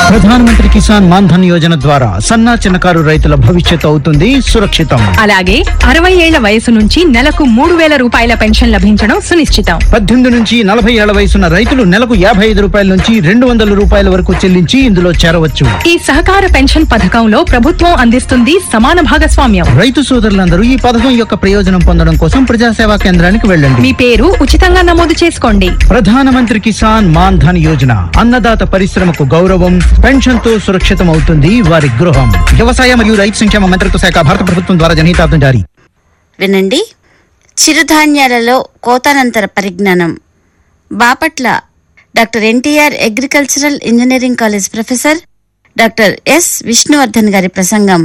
ప్రధానమంత్రి కిసాన్ మాన్ ధన్ యోజన ద్వారా సన్నా చిన్నకారు రైతుల భవిష్యత్తు అవుతుంది సురక్షితం అలాగే అరవై ఏళ్ల వయసు నుంచి నెలకు మూడు వేల రూపాయల పెన్షన్ లభించడం సునిశ్చితం పద్దెనిమిది నుంచి నలభై ఏళ్ల వయసున్న రైతులు నెలకు యాభై ఐదు రూపాయల నుంచి రెండు వందల రూపాయల వరకు చెల్లించి ఇందులో చేరవచ్చు ఈ సహకార పెన్షన్ పథకంలో ప్రభుత్వం అందిస్తుంది సమాన భాగస్వామ్యం రైతు సోదరులందరూ ఈ పథకం యొక్క ప్రయోజనం పొందడం కోసం ప్రజాసేవా కేంద్రానికి వెళ్ళండి మీ పేరు ఉచితంగా నమోదు చేసుకోండి ప్రధానమంత్రి కిసాన్ మాన్ ధన్ యోజన అన్నదాత పరిశ్రమకు గౌరవం పెన్షన్ తో సురక్షితం అవుతుంది వారి గృహం వ్యవసాయ మరియు రైతు సంక్షేమ మంత్రిత్వ శాఖ భారత ప్రభుత్వం ద్వారా జనహితార్థం జారీ వినండి చిరుధాన్యాలలో కోతానంతర పరిజ్ఞానం Bapatla doctor NTR agricultural engineering college professor doctor S Vishnuvardhan గారి ప్రసంగం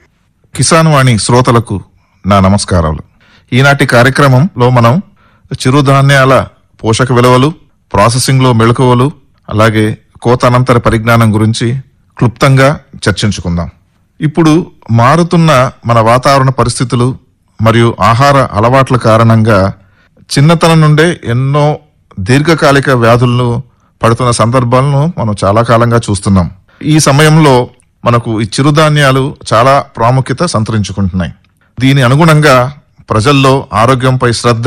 కిసాన్ వాణి శ్రోతలకు నా నమస్కారాలు ఈనాటి కార్యక్రమంలో మనం చిరుధాన్యాల పోషక విలువలు ప్రాసెసింగ్ లో మెళకువలు అలాగే కోతానంతర పరిజ్ఞానం గురించి క్లుప్తంగా చర్చించుకుందాం ఇప్పుడు మారుతున్న మన వాతావరణ పరిస్థితులు మరియు ఆహార అలవాట్ల కారణంగా చిన్నతనం నుండే ఎన్నో దీర్ఘకాలిక వ్యాధులను పడుతున్న సందర్భాలను మనం చాలా కాలంగా చూస్తున్నాం ఈ సమయంలో మనకు ఈ చిరుధాన్యాలు చాలా ప్రాముఖ్యత సంతరించుకుంటున్నాయి దీని అనుగుణంగా ప్రజల్లో ఆరోగ్యంపై శ్రద్ధ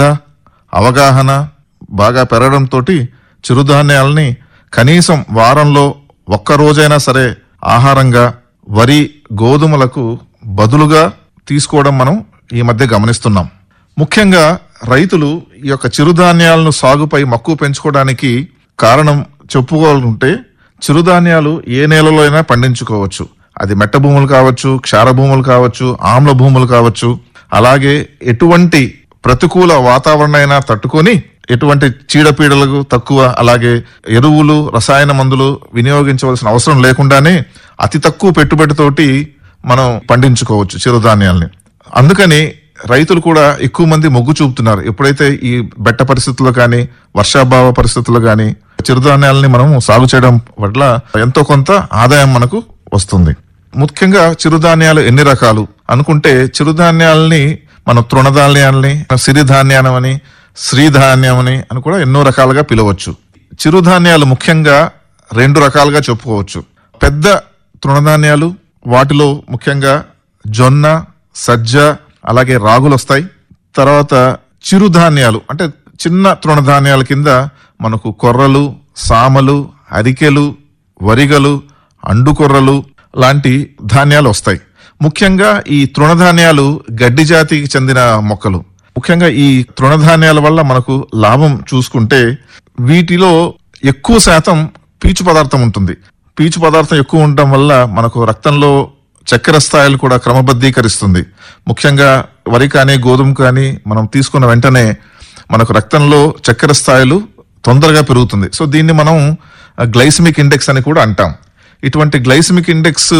అవగాహన బాగా పెరగడంతో చిరుధాన్యాలని కనీసం వారంలో ఒక్క రోజైనా సరే ఆహారంగా వరి గోధుమలకు బదులుగా తీసుకోవడం మనం ఈ మధ్య గమనిస్తున్నాం ముఖ్యంగా రైతులు ఈ యొక్క చిరుధాన్యాలను సాగుపై మక్కువ పెంచుకోవడానికి కారణం చెప్పుకోవాలంటే చిరుధాన్యాలు ఏ నేలలో అయినా పండించుకోవచ్చు అది మెట్ట భూములు కావచ్చు క్షార భూములు కావచ్చు ఆమ్ల భూములు కావచ్చు అలాగే ఎటువంటి ప్రతికూల వాతావరణం అయినా తట్టుకొని ఎటువంటి చీడపీడలకు తక్కువ అలాగే ఎరువులు రసాయన మందులు వినియోగించవలసిన అవసరం లేకుండానే అతి తక్కువ పెట్టుబడితోటి మనం పండించుకోవచ్చు చిరుధాన్యాల్ని అందుకని రైతులు కూడా ఎక్కువ మంది మొగ్గు చూపుతున్నారు ఎప్పుడైతే ఈ బెట్ట పరిస్థితుల్లో కానీ వర్షాభావ పరిస్థితుల్లో కానీ చిరుధాన్యాలని మనం సాగు చేయడం వల్ల ఎంతో కొంత ఆదాయం మనకు వస్తుంది ముఖ్యంగా చిరుధాన్యాలు ఎన్ని రకాలు అనుకుంటే చిరుధాన్యాలని మనం తృణధాన్యాలని సిరిధాన్యానం అని శ్రీధాన్యం అని అని కూడా ఎన్నో రకాలుగా పిలవచ్చు చిరుధాన్యాలు ముఖ్యంగా రెండు రకాలుగా చెప్పుకోవచ్చు పెద్ద తృణధాన్యాలు వాటిలో ముఖ్యంగా జొన్న సజ్జ అలాగే రాగులు వస్తాయి తర్వాత చిరుధాన్యాలు అంటే చిన్న తృణధాన్యాల కింద మనకు కొర్రలు సామలు అరికెలు వరిగలు అండుకొర్రలు లాంటి ధాన్యాలు వస్తాయి ముఖ్యంగా ఈ తృణధాన్యాలు గడ్డి జాతికి చెందిన మొక్కలు ముఖ్యంగా ఈ తృణధాన్యాల వల్ల మనకు లాభం చూసుకుంటే వీటిలో ఎక్కువ శాతం పీచు పదార్థం ఉంటుంది పీచు పదార్థం ఎక్కువ ఉండటం వల్ల మనకు రక్తంలో చక్కెర స్థాయిలు కూడా క్రమబద్ధీకరిస్తుంది ముఖ్యంగా వరి కానీ గోధుమ కానీ మనం తీసుకున్న వెంటనే మనకు రక్తంలో చక్కెర స్థాయిలు తొందరగా పెరుగుతుంది సో దీన్ని మనం గ్లైసమిక్ ఇండెక్స్ అని కూడా అంటాం ఇటువంటి గ్లైసమిక్ ఇండెక్స్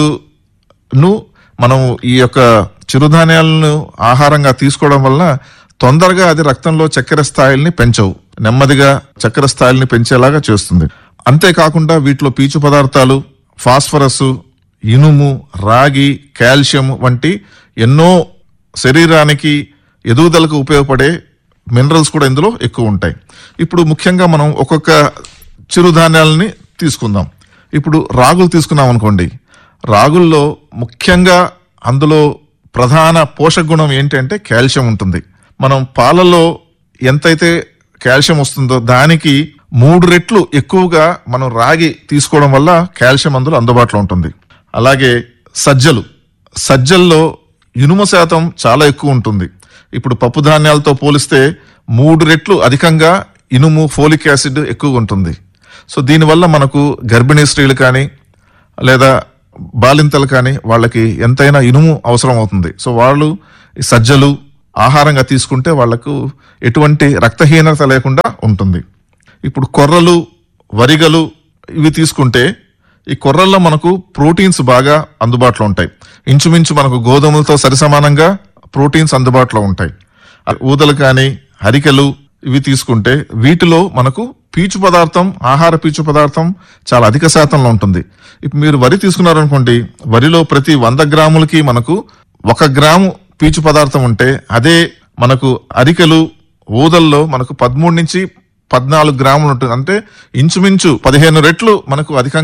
ను మనం ఈ యొక్క చిరుధాన్యాలను ఆహారంగా తీసుకోవడం వల్ల తొందరగా అది రక్తంలో చక్కెర స్థాయిల్ని పెంచవు నెమ్మదిగా చక్కెర స్థాయిల్ని పెంచేలాగా చేస్తుంది అంతేకాకుండా వీటిలో పీచు పదార్థాలు ఫాస్ఫరస్ ఇనుము రాగి కాల్షియం వంటి ఎన్నో శరీరానికి ఎదుగుదలకు ఉపయోగపడే మినరల్స్ కూడా ఇందులో ఎక్కువ ఉంటాయి ఇప్పుడు ముఖ్యంగా మనం ఒక్కొక్క చిరుధాన్యాలని తీసుకుందాం ఇప్పుడు రాగులు తీసుకున్నాం అనుకోండి రాగుల్లో ముఖ్యంగా అందులో ప్రధాన పోషక గుణం ఏంటంటే కాల్షియం ఉంటుంది మనం పాలలో ఎంతైతే కాల్షియం వస్తుందో దానికి మూడు రెట్లు ఎక్కువగా మనం రాగి తీసుకోవడం వల్ల కాల్షియం అందులో అందుబాటులో ఉంటుంది అలాగే సజ్జలు సజ్జల్లో ఇనుము శాతం చాలా ఎక్కువ ఉంటుంది ఇప్పుడు పప్పు ధాన్యాలతో పోలిస్తే మూడు రెట్లు అధికంగా ఇనుము ఫోలిక్ యాసిడ్ ఎక్కువ ఉంటుంది సో దీనివల్ల మనకు గర్భిణీ స్త్రీలు కానీ లేదా బాలింతలు కానీ వాళ్ళకి ఎంతైనా ఇనుము అవసరం అవుతుంది సో వాళ్ళు ఈ సజ్జలు ఆహారంగా తీసుకుంటే వాళ్లకు ఎటువంటి రక్తహీనత లేకుండా ఉంటుంది ఇప్పుడు కొర్రలు వరిగలు ఇవి తీసుకుంటే ఈ కొర్రల్లో మనకు ప్రోటీన్స్ బాగా అందుబాటులో ఉంటాయి ఇంచుమించు మనకు గోధుమలతో సరిసమానంగా ప్రోటీన్స్ అందుబాటులో ఉంటాయి ఊదలు కానీ హరికెలు ఇవి తీసుకుంటే వీటిలో మనకు పీచు పదార్థం ఆహార పీచు పదార్థం చాలా అధిక శాతంలో ఉంటుంది ఇప్పుడు మీరు వరి తీసుకున్నారనుకోండి వరిలో ప్రతి వంద గ్రాములకి మనకు ఒక గ్రాము పీచు పదార్థం ఉంటే అదే మనకు అరికెలు ఊదల్లో మనకు పదమూడు నుంచి పద్నాలుగు గ్రాములు ఉంటుంది అంటే ఇంచుమించు పదిహేను రెట్లు మనకు అధికంగా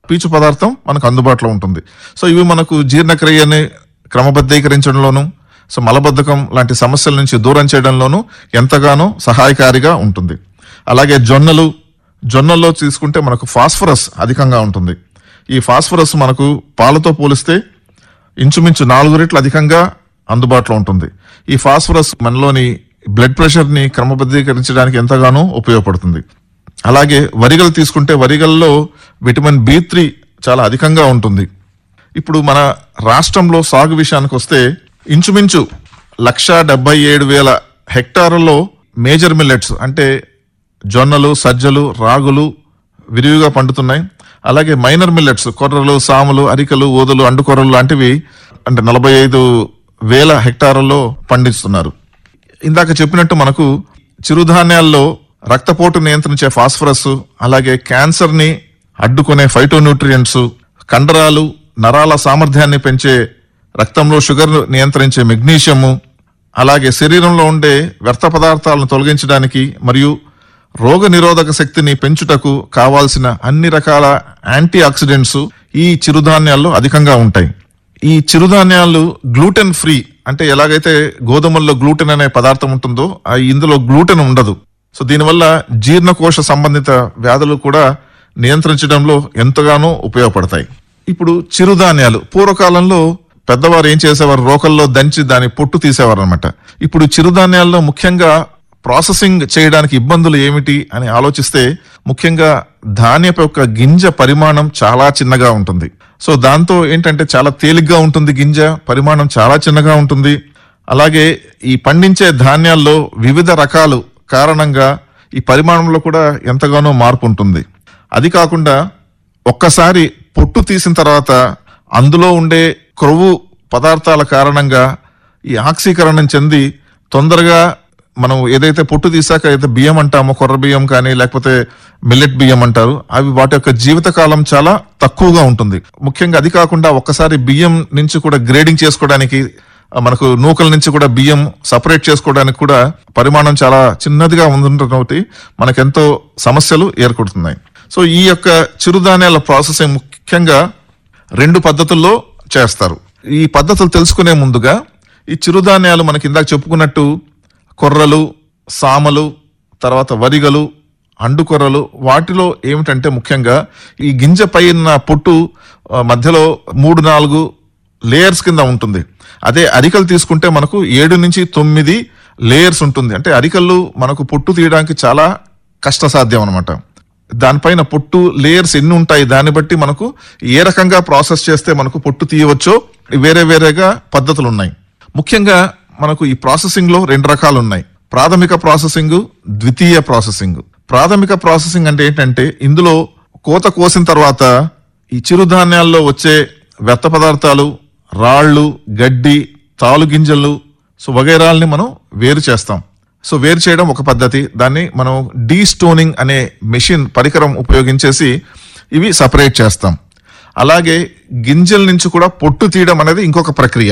పీచు పదార్థం మనకు అందుబాటులో ఉంటుంది సో ఇవి మనకు జీర్ణక్రియని క్రమబద్ధీకరించడంలోను సో మలబద్ధకం లాంటి సమస్యల నుంచి దూరం చేయడంలోనూ ఎంతగానో సహాయకారిగా ఉంటుంది అలాగే జొన్నలు జొన్నల్లో తీసుకుంటే మనకు ఫాస్ఫరస్ అధికంగా ఉంటుంది ఈ ఫాస్ఫరస్ మనకు పాలతో పోలిస్తే ఇంచుమించు నాలుగు రెట్లు అధికంగా అందుబాటులో ఉంటుంది ఈ ఫాస్ఫరస్ మనలోని బ్లడ్ ప్రెషర్ ని క్రమబద్ధీకరించడానికి ఎంతగానో ఉపయోగపడుతుంది అలాగే వరిగలు తీసుకుంటే వరిగల్లో విటమిన్ బి త్రీ చాలా అధికంగా ఉంటుంది ఇప్పుడు మన రాష్ట్రంలో సాగు విషయానికి వస్తే ఇంచుమించు లక్ష డెబ్బై ఏడు వేల హెక్టార్లలో మేజర్ మిల్లెట్స్ అంటే జొన్నలు సజ్జలు రాగులు విరివిగా పండుతున్నాయి అలాగే మైనర్ మిల్లెట్స్ కొర్రలు సాములు అరికలు ఓదలు అండుకొర్రలు లాంటివి అంటే నలభై ఐదు వేల హెక్టార్లలో పండిస్తున్నారు ఇందాక చెప్పినట్టు మనకు చిరుధాన్యాల్లో రక్తపోటు నియంత్రించే ఫాస్ఫరస్ అలాగే క్యాన్సర్ ని అడ్డుకునే ఫైటోన్యూట్రియంట్స్ కండరాలు నరాల సామర్థ్యాన్ని పెంచే రక్తంలో షుగర్ నియంత్రించే మెగ్నీషియము అలాగే శరీరంలో ఉండే వ్యర్థ పదార్థాలను తొలగించడానికి మరియు రోగ నిరోధక శక్తిని పెంచుటకు కావాల్సిన అన్ని రకాల యాంటీ ఆక్సిడెంట్స్ ఈ చిరుధాన్యాల్లో అధికంగా ఉంటాయి ఈ చిరుధాన్యాలు గ్లూటెన్ ఫ్రీ అంటే ఎలాగైతే గోధుమల్లో గ్లూటెన్ అనే పదార్థం ఉంటుందో ఆ ఇందులో గ్లూటెన్ ఉండదు సో దీనివల్ల జీర్ణకోశ సంబంధిత వ్యాధులు కూడా నియంత్రించడంలో ఎంతగానో ఉపయోగపడతాయి ఇప్పుడు చిరుధాన్యాలు పూర్వకాలంలో పెద్దవారు ఏం చేసేవారు రోకల్లో దంచి దాని పొట్టు తీసేవారు అనమాట ఇప్పుడు చిరుధాన్యాల్లో ముఖ్యంగా ప్రాసెసింగ్ చేయడానికి ఇబ్బందులు ఏమిటి అని ఆలోచిస్తే ముఖ్యంగా ధాన్యపు యొక్క గింజ పరిమాణం చాలా చిన్నగా ఉంటుంది సో దాంతో ఏంటంటే చాలా తేలిగ్గా ఉంటుంది గింజ పరిమాణం చాలా చిన్నగా ఉంటుంది అలాగే ఈ పండించే ధాన్యాల్లో వివిధ రకాలు కారణంగా ఈ పరిమాణంలో కూడా ఎంతగానో మార్పు ఉంటుంది అది కాకుండా ఒక్కసారి పొట్టు తీసిన తర్వాత అందులో ఉండే క్రొవ్వు పదార్థాల కారణంగా ఈ ఆక్సీకరణం చెంది తొందరగా మనం ఏదైతే పొట్టు తీసాక అయితే బియ్యం అంటామో కొర్ర బియ్యం కానీ లేకపోతే మిల్లెట్ బియ్యం అంటారు అవి వాటి యొక్క జీవితకాలం చాలా తక్కువగా ఉంటుంది ముఖ్యంగా అది కాకుండా ఒక్కసారి బియ్యం నుంచి కూడా గ్రేడింగ్ చేసుకోవడానికి ఆ, మనకు నూకల నుంచి కూడా బియ్యం సపరేట్ చేసుకోవడానికి కూడా పరిమాణం చాలా చిన్నదిగా ఉండటం మనకెంతో సమస్యలు ఏర్పడుతున్నాయి సో ఈ యొక్క చిరుధాన్యాల ప్రాసెసింగ్ ముఖ్యంగా రెండు పద్ధతుల్లో చేస్తారు ఈ పద్ధతులు తెలుసుకునే ముందుగా ఈ చిరుధాన్యాలు మనకి ఇందాక చెప్పుకున్నట్టు కొర్రలు సామలు తర్వాత వరిగలు అండుకొర్రలు వాటిలో ఏమిటంటే ముఖ్యంగా ఈ గింజ పైన పొట్టు ఆ, మధ్యలో మూడు నాలుగు లేయర్స్ కింద ఉంటుంది అదే అరికలు తీసుకుంటే మనకు ఏడు నుంచి తొమ్మిది లేయర్స్ ఉంటుంది అంటే అరికలు మనకు పొట్టు తీయడానికి చాలా కష్టసాధ్యం అనమాట దానిపైన పొట్టు లేయర్స్ ఎన్ని ఉంటాయి దాన్ని బట్టి మనకు ఏ రకంగా ప్రాసెస్ చేస్తే మనకు పొట్టు తీయవచ్చో వేరే వేరేగా పద్ధతులు ఉన్నాయి ముఖ్యంగా మనకు ఈ ప్రాసెసింగ్ లో రెండు రకాలు ఉన్నాయి ప్రాథమిక ప్రాసెసింగ్ ద్వితీయ ప్రాసెసింగ్ ప్రాథమిక ప్రాసెసింగ్ అంటే ఏంటంటే ఇందులో కోత కోసిన తర్వాత ఈ చిరుధాన్యాల్లో వచ్చే వ్యర్థ పదార్థాలు రాళ్ళు గడ్డి తాలు గింజలు సో వగైరాల్ని మనం వేరు చేస్తాం సో వేరు చేయడం ఒక పద్ధతి దాన్ని మనం డీ స్టోనింగ్ అనే మెషిన్ పరికరం ఉపయోగించేసి ఇవి సపరేట్ చేస్తాం అలాగే గింజల నుంచి కూడా పొట్టు తీయడం అనేది ఇంకొక ప్రక్రియ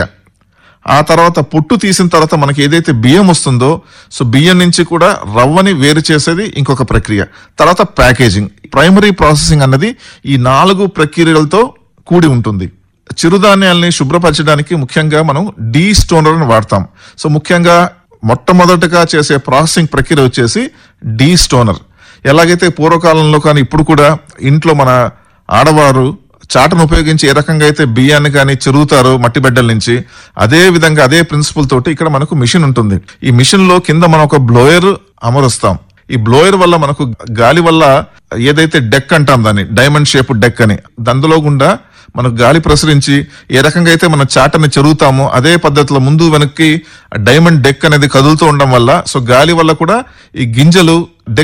ఆ తర్వాత పొట్టు తీసిన తర్వాత మనకి ఏదైతే బియ్యం వస్తుందో సో బియ్యం నుంచి కూడా రవ్వని వేరు చేసేది ఇంకొక ప్రక్రియ తర్వాత ప్యాకేజింగ్ ప్రైమరీ ప్రాసెసింగ్ అన్నది ఈ నాలుగు ప్రక్రియలతో కూడి ఉంటుంది చిరుధాన్యాల్ని శుభ్రపరచడానికి ముఖ్యంగా మనం డీ స్టోనర్ అని వాడతాం సో ముఖ్యంగా మొట్టమొదటగా చేసే ప్రాసెసింగ్ ప్రక్రియ వచ్చేసి డీ స్టోనర్ ఎలాగైతే పూర్వకాలంలో కానీ ఇప్పుడు కూడా ఇంట్లో మన ఆడవారు చాటను ఉపయోగించి ఏ రకంగా అయితే బియ్యాన్ని కానీ చెరుగుతారో మట్టి బిడ్డల నుంచి అదే విధంగా అదే ప్రిన్సిపల్ తోటి ఇక్కడ మనకు మిషన్ ఉంటుంది ఈ మిషన్ లో కింద మనం ఒక బ్లోయర్ అమరుస్తాం ఈ బ్లోయర్ వల్ల మనకు గాలి వల్ల ఏదైతే డెక్ అంటాం దాన్ని డైమండ్ షేప్ డెక్ అని అందులో గుండా మనకు గాలి ప్రసరించి ఏ రకంగా అయితే మన చాటని చెరుగుతామో అదే పద్ధతిలో ముందు వెనక్కి డైమండ్ డెక్ అనేది కదులుతూ ఉండడం వల్ల సో గాలి వల్ల కూడా ఈ గింజలు డెక్